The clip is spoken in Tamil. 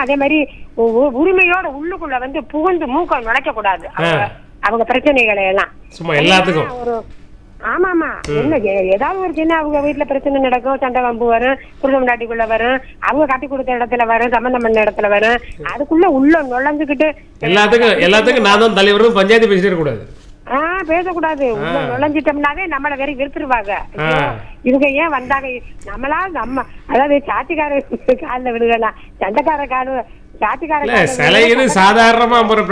அதே மாதிரி உ- உ- உரிமையோட உள்ளுக்குள்ள வந்து புகுந்து மூக்கம் நுழைக்க கூடாது அவங்க அவங்க பிரச்சனைகளை எல்லாம் சும்மா எல்லாத்துக்கும் ஒரு ஆமா ஆமா என்ன எ- ஏதாவது ஒரு சின்ன அவங்க வீட்டுல பிரச்சனை நடக்கும் சண்டை வம்பு வரும் குடும்ப முன்னாடிக்குள்ள வரும் அவங்க கட்டி கொடுத்த இடத்துல வரும் சம்பந்தம் பண்ண இடத்துல வரும் அதுக்குள்ள உள்ள நுழைஞ்சுக்கிட்டு எல்லாத்துக்கும் எல்லாத்துக்கும் நான் தான் தலைவரும் பஞ்சாயத்து பேசிட்டு கூடாது ஆஹ் பேசக்கூடாது உள்ள நுழைஞ்சிட்டோம்னாவே நம்மள வெறி வெறுத்துருவாங்க ஆ. இவங்க ஏன் வந்தாங்க நம்மளா நம்ம அதாவது சாட்சிக்கார காலில் விழுகலாம் சண்டைக்கார காலு சாட்சிக்கார இல்ல கால்ல சிலை இது சாதாரணமா போற